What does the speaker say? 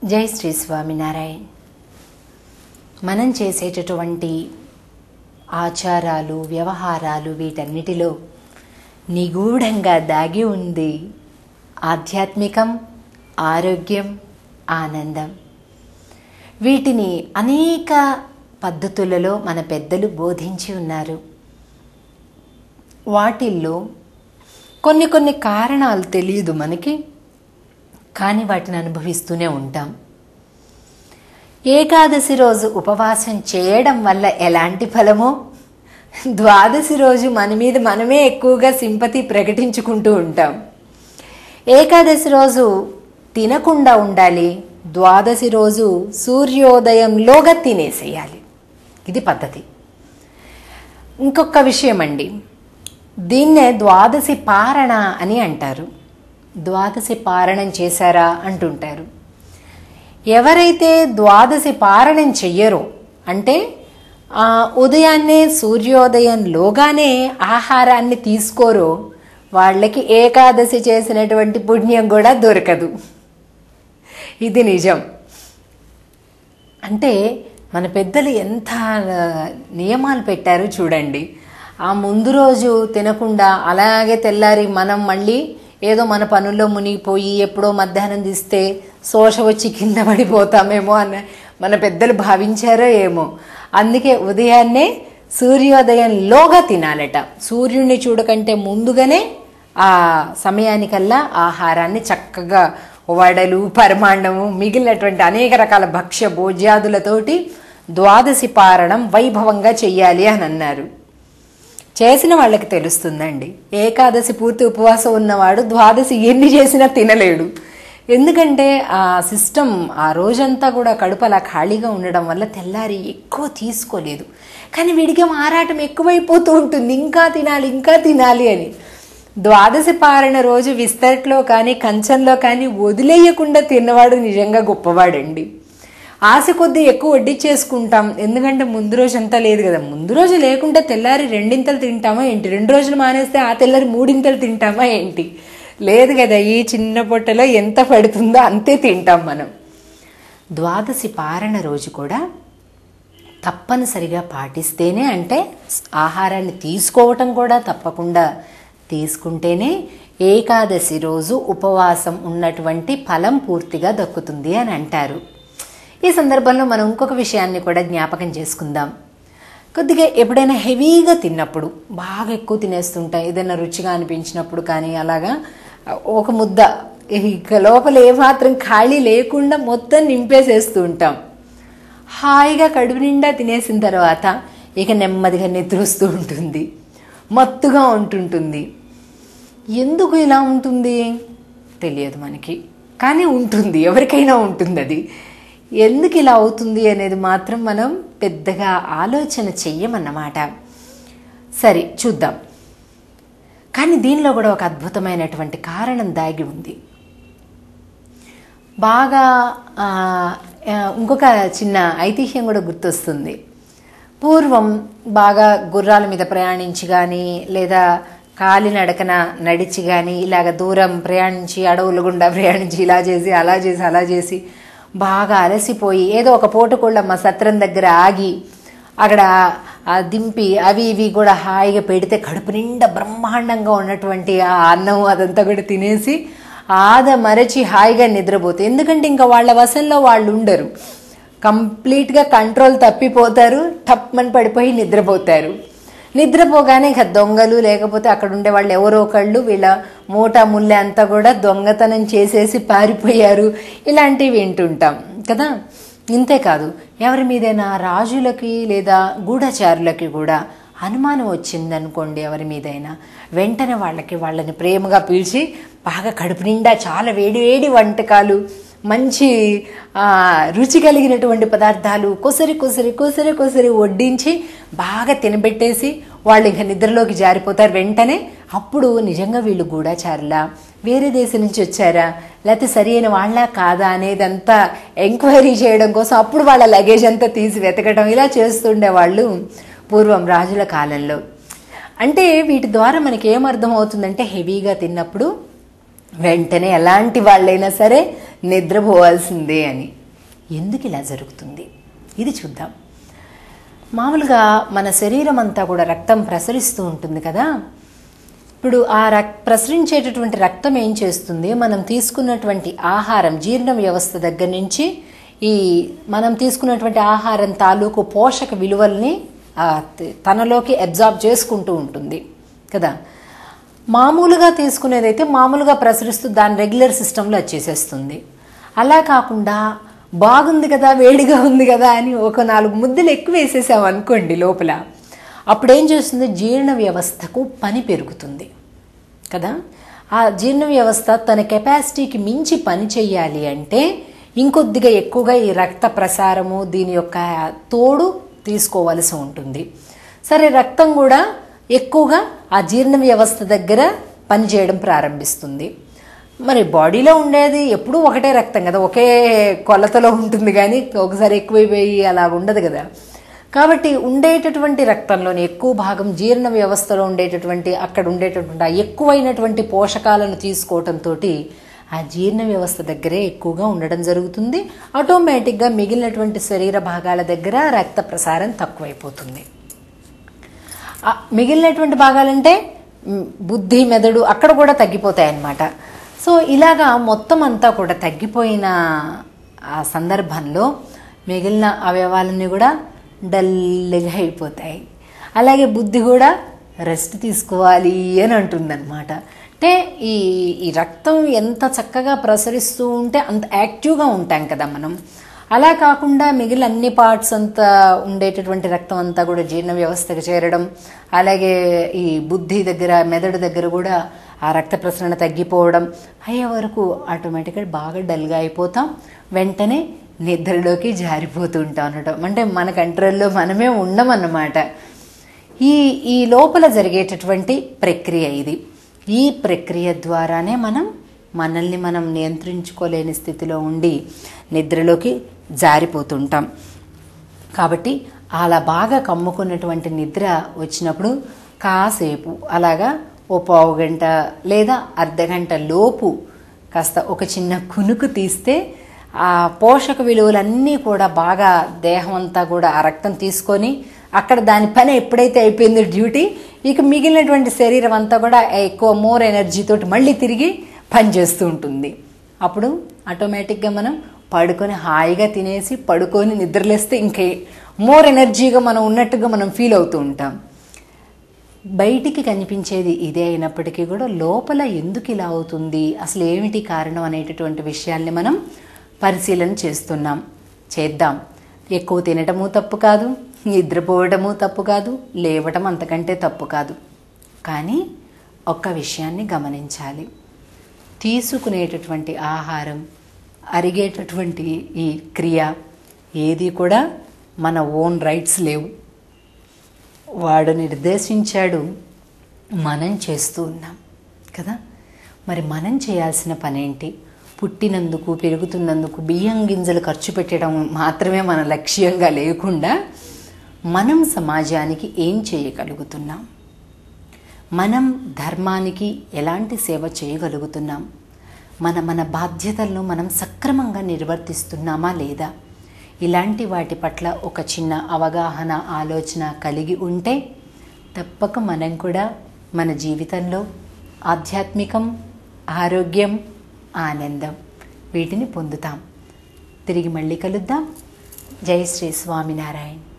జై శ్రీ స్వామినారాయణ్ మనం చేసేటటువంటి ఆచారాలు వ్యవహారాలు వీటన్నిటిలో నిగూఢంగా దాగి ఉంది ఆధ్యాత్మికం ఆరోగ్యం ఆనందం వీటిని అనేక పద్ధతులలో మన పెద్దలు బోధించి ఉన్నారు వాటిల్లో కొన్ని కొన్ని కారణాలు తెలియదు మనకి కానీ వాటిని అనుభవిస్తూనే ఉంటాం ఏకాదశి రోజు ఉపవాసం చేయడం వల్ల ఎలాంటి ఫలమో ద్వాదశి రోజు మన మీద మనమే ఎక్కువగా సింపతి ప్రకటించుకుంటూ ఉంటాం ఏకాదశి రోజు తినకుండా ఉండాలి ద్వాదశి రోజు సూర్యోదయంలోగా తినేసేయాలి ఇది పద్ధతి ఇంకొక విషయం అండి దీన్నే ద్వాదశి పారణ అని అంటారు ద్వాదశి పారణం చేశారా అంటుంటారు ఎవరైతే ద్వాదశి పారణం చెయ్యరో అంటే ఆ, ఉదయాన్నే సూర్యోదయంలోగానే ఆహారాన్ని తీసుకోరో వాళ్ళకి ఏకాదశి చేసినటువంటి పుణ్యం కూడా దొరకదు ఇది నిజం అంటే మన పెద్దలు ఎంత ఆ, నియమాలు పెట్టారో చూడండి ఆ ముందు రోజు తినకుండా అలాగే తెల్లారి మనం మళ్ళీ ఏదో మన పనుల్లో మునిగిపోయి ఎప్పుడో మధ్యాహ్నం తీస్తే శోష వచ్చి కింద పడిపోతామేమో అని మన పెద్దలు భావించారో ఏమో అందుకే ఉదయాన్నే సూర్యోదయంలోగా తినాలట సూర్యుడిని చూడకంటే ముందుగానే ఆ సమయానికల్లా ఆహారాన్ని చక్కగా వడలు పరమాండము మిగిలినటువంటి అనేక రకాల భక్ష్య భోజ్యాదులతోటి ద్వాదశి పారణం వైభవంగా చెయ్యాలి అని అన్నారు చేసిన వాళ్ళకి తెలుస్తుందండి ఏకాదశి పూర్తి ఉపవాసం ఉన్నవాడు ద్వాదశి ఎన్ని చేసినా తినలేడు ఎందుకంటే ఆ సిస్టమ్ ఆ రోజంతా కూడా కడుపు అలా ఖాళీగా ఉండడం వల్ల తెల్లారి ఎక్కువ తీసుకోలేదు కానీ వీడికి ఆరాటం ఎక్కువైపోతూ ఉంటుంది ఇంకా తినాలి ఇంకా తినాలి అని ద్వాదశి పారణ రోజు విస్తరట్లో కానీ కంచంలో కానీ వదిలేయకుండా తిన్నవాడు నిజంగా గొప్పవాడండి ఆశ కొద్దీ ఎక్కువ వడ్డిచ్చేసుకుంటాం ఎందుకంటే ముందు రోజు అంతా లేదు కదా ముందు రోజు లేకుంటే తెల్లారి రెండింతలు తింటామా ఏంటి రెండు రోజులు మానేస్తే ఆ తెల్లారి మూడింతలు తింటామా ఏంటి లేదు కదా ఈ చిన్న పొట్టలో ఎంత పడుతుందో అంతే తింటాం మనం ద్వాదశి పారణ రోజు కూడా తప్పనిసరిగా పాటిస్తేనే అంటే ఆహారాన్ని తీసుకోవటం కూడా తప్పకుండా తీసుకుంటేనే ఏకాదశి రోజు ఉపవాసం ఉన్నటువంటి ఫలం పూర్తిగా దక్కుతుంది అని అంటారు ఈ సందర్భంలో మనం ఇంకొక విషయాన్ని కూడా జ్ఞాపకం చేసుకుందాం కొద్దిగా ఎప్పుడైనా హెవీగా తిన్నప్పుడు బాగా ఎక్కువ తినేస్తుంటాం ఏదైనా రుచిగా అనిపించినప్పుడు కానీ అలాగా ఒక ముద్ద ఇక లోపల ఏమాత్రం ఖాళీ లేకుండా మొత్తం నింపేసేస్తూ ఉంటాం హాయిగా కడుపు నిండా తినేసిన తర్వాత ఇక నెమ్మదిగా నిద్రొస్తూ ఉంటుంది మత్తుగా ఉంటుంటుంది ఎందుకు ఇలా ఉంటుంది తెలియదు మనకి కానీ ఉంటుంది ఎవరికైనా ఉంటుంది అది ఎందుకు ఇలా అవుతుంది అనేది మాత్రం మనం పెద్దగా ఆలోచన చెయ్యమన్నమాట సరే చూద్దాం కానీ దీనిలో కూడా ఒక అద్భుతమైనటువంటి కారణం దాగి ఉంది బాగా ఆ, ఆ, ఇంకొక చిన్న ఐతిహ్యం కూడా గుర్తొస్తుంది పూర్వం బాగా గుర్రాల మీద ప్రయాణించి కానీ లేదా కాలినడకన నడిచి కానీ ఇలాగ దూరం ప్రయాణించి అడవుల గుండా ప్రయాణించి ఇలా చేసి అలా చేసి అలా చేసి బాగా అలసిపోయి ఏదో ఒక పూటకోళ్ళమ్మ సత్రం దగ్గర ఆగి అక్కడ ఆ దింపి అవి ఇవి కూడా హాయిగా పెడితే కడుపు నిండా బ్రహ్మాండంగా ఉన్నటువంటి ఆ అన్నం అదంతా కూడా తినేసి ఆద మరచి హాయిగా నిద్రపోతే ఎందుకంటే ఇంకా వాళ్ళ వశంలో వాళ్ళు ఉండరు కంప్లీట్గా కంట్రోల్ తప్పిపోతారు టప్మని పడిపోయి నిద్రపోతారు నిద్రపోగానే ఇక దొంగలు లేకపోతే అక్కడ ఉండే వాళ్ళు ఎవరో ఒకళ్ళు వీళ్ళ మూట ముల్లె అంతా కూడా దొంగతనం చేసేసి పారిపోయారు ఇలాంటివి వింటుంటాం కదా ఇంతేకాదు ఎవరి మీదైనా రాజులకి లేదా గూఢచారులకి కూడా అనుమానం వచ్చిందనుకోండి ఎవరి మీదైనా వెంటనే వాళ్ళకి వాళ్ళని ప్రేమగా పిలిచి బాగా కడుపు నిండా చాలా వేడి వేడి వంటకాలు మంచి ఆ, రుచి కలిగినటువంటి పదార్థాలు కొసరి కొసరి కొసరి కొసరి వడ్డించి బాగా తినబెట్టేసి వాళ్ళు ఇంకా నిద్రలోకి జారిపోతారు వెంటనే అప్పుడు నిజంగా వీళ్ళు గూఢచారులా వేరే దేశం నుంచి వచ్చారా లేకపోతే సరి అయిన వాళ్ళ కాదా అనేదంతా ఎంక్వైరీ చేయడం కోసం అప్పుడు వాళ్ళ లగేజ్ అంతా తీసి వెతకడం ఇలా చేస్తుండే వాళ్ళు పూర్వం రాజుల కాలంలో అంటే వీటి ద్వారా మనకి ఏమర్థం అవుతుందంటే హెవీగా తిన్నప్పుడు వెంటనే ఎలాంటి వాళ్ళైనా సరే నిద్రపోవాల్సిందే అని ఎందుకు ఇలా జరుగుతుంది ఇది చూద్దాం మామూలుగా మన శరీరం అంతా కూడా రక్తం ప్రసరిస్తూ ఉంటుంది కదా ఇప్పుడు ఆ రక్ ప్రసరించేటటువంటి రక్తం ఏం చేస్తుంది మనం తీసుకున్నటువంటి ఆహారం జీర్ణ వ్యవస్థ దగ్గర నుంచి ఈ మనం తీసుకున్నటువంటి ఆహారం తాలూకు పోషక విలువల్ని ఆ త- తనలోకి అబ్జార్బ్ చేసుకుంటూ ఉంటుంది కదా మామూలుగా తీసుకునేదైతే మామూలుగా ప్రసరిస్తూ దాని రెగ్యులర్ సిస్టంలో వచ్చేసేస్తుంది అలా కాకుండా బాగుంది కదా వేడిగా ఉంది కదా అని ఒక నాలుగు ముద్దలు ఎక్కువ వేసేసాం అనుకోండి లోపల అప్పుడు ఏం చేస్తుంది జీర్ణ వ్యవస్థకు పని పెరుగుతుంది కదా ఆ జీర్ణ వ్యవస్థ తన కెపాసిటీకి మించి పని చేయాలి అంటే ఇంకొద్దిగా ఎక్కువగా ఈ రక్త ప్రసారము దీని యొక్క తోడు తీసుకోవలసి ఉంటుంది సరే రక్తం కూడా ఎక్కువగా ఆ జీర్ణ వ్యవస్థ దగ్గర పనిచేయడం ప్రారంభిస్తుంది మరి బాడీలో ఉండేది ఎప్పుడూ ఒకటే రక్తం కదా ఒకే కొలతలో ఉంటుంది కానీ ఒకసారి ఎక్కువైపోయి అలా ఉండదు కదా కాబట్టి ఉండేటటువంటి రక్తంలోని ఎక్కువ భాగం జీర్ణ వ్యవస్థలో ఉండేటటువంటి అక్కడ ఉండేటటువంటి ఆ ఎక్కువైనటువంటి పోషకాలను తీసుకోవటంతో ఆ జీర్ణ వ్యవస్థ దగ్గరే ఎక్కువగా ఉండడం జరుగుతుంది ఆటోమేటిక్గా మిగిలినటువంటి శరీర భాగాల దగ్గర రక్త ప్రసారం తక్కువైపోతుంది ఆ మిగిలినటువంటి భాగాలంటే మ్, బుద్ధి మెదడు అక్కడ కూడా తగ్గిపోతాయి అన్నమాట సో ఇలాగా మొత్తం అంతా కూడా తగ్గిపోయిన ఆ సందర్భంలో మిగిలిన అవయవాలన్నీ కూడా డల్గా అయిపోతాయి అలాగే బుద్ధి కూడా రెస్ట్ తీసుకోవాలి అని అంటుందన్నమాట అంటే ఈ ఈ రక్తం ఎంత చక్కగా ప్రసరిస్తూ ఉంటే అంత యాక్టివ్గా ఉంటాం కదా మనం అలా కాకుండా మిగిలిన అన్ని పార్ట్స్ అంతా ఉండేటటువంటి రక్తం అంతా కూడా జీర్ణ వ్యవస్థకు చేరడం అలాగే ఈ బుద్ధి దగ్గర మెదడు దగ్గర కూడా ఆ రక్త ప్రసరణ తగ్గిపోవడం అయ్యే వరకు ఆటోమేటిక్గా బాగా డల్గా అయిపోతాం వెంటనే నిద్రలోకి జారిపోతూ ఉంటాం అనటం అంటే మన కంట్రోల్లో మనమే ఉండమన్నమాట ఈ ఈ లోపల జరిగేటటువంటి ప్రక్రియ ఇది ఈ ప్రక్రియ ద్వారానే మనం మనల్ని మనం నియంత్రించుకోలేని స్థితిలో ఉండి నిద్రలోకి జారిపోతుంటాం కాబట్టి అలా బాగా కమ్ముకున్నటువంటి నిద్ర వచ్చినప్పుడు కాసేపు అలాగా ఓ పావు గంట లేదా అర్ధ గంట లోపు కాస్త ఒక చిన్న కునుకు తీస్తే ఆ పోషక విలువలన్నీ కూడా బాగా దేహం అంతా కూడా ఆ రక్తం తీసుకొని అక్కడ దాని పని ఎప్పుడైతే అయిపోయిందో డ్యూటీ ఇక మిగిలినటువంటి శరీరం అంతా కూడా ఎక్కువ మోర్ ఎనర్జీతోటి మళ్ళీ తిరిగి పనిచేస్తూ ఉంటుంది అప్పుడు ఆటోమేటిక్గా మనం పడుకొని హాయిగా తినేసి పడుకొని నిద్రలేస్తే ఇంకే మోర్ ఎనర్జీగా మనం ఉన్నట్టుగా మనం ఫీల్ అవుతూ ఉంటాం బయటికి కనిపించేది ఇదే అయినప్పటికీ కూడా లోపల ఎందుకు ఇలా అవుతుంది అసలు ఏమిటి కారణం అనేటటువంటి విషయాల్ని మనం పరిశీలన చేస్తున్నాం చేద్దాం ఎక్కువ తినటము తప్పు కాదు నిద్రపోవడము తప్పు కాదు లేవటం అంతకంటే తప్పు కాదు కానీ ఒక్క విషయాన్ని గమనించాలి తీసుకునేటటువంటి ఆహారం అరిగేటటువంటి ఈ క్రియ ఏది కూడా మన ఓన్ రైట్స్ లేవు వాడు నిర్దేశించాడు మనం చేస్తూ ఉన్నాం కదా మరి మనం చేయాల్సిన పనేంటి పుట్టినందుకు పెరుగుతున్నందుకు బియ్యం గింజలు ఖర్చు పెట్టడం మాత్రమే మన లక్ష్యంగా లేకుండా మనం సమాజానికి ఏం చేయగలుగుతున్నాం మనం ధర్మానికి ఎలాంటి సేవ చేయగలుగుతున్నాం మన మన బాధ్యతలను మనం సక్రమంగా నిర్వర్తిస్తున్నామా లేదా ఇలాంటి వాటి పట్ల ఒక చిన్న అవగాహన ఆలోచన కలిగి ఉంటే తప్పక మనం కూడా మన జీవితంలో ఆధ్యాత్మికం ఆరోగ్యం ఆనందం వీటిని పొందుతాం తిరిగి మళ్ళీ కలుద్దాం జై శ్రీ స్వామినారాయణ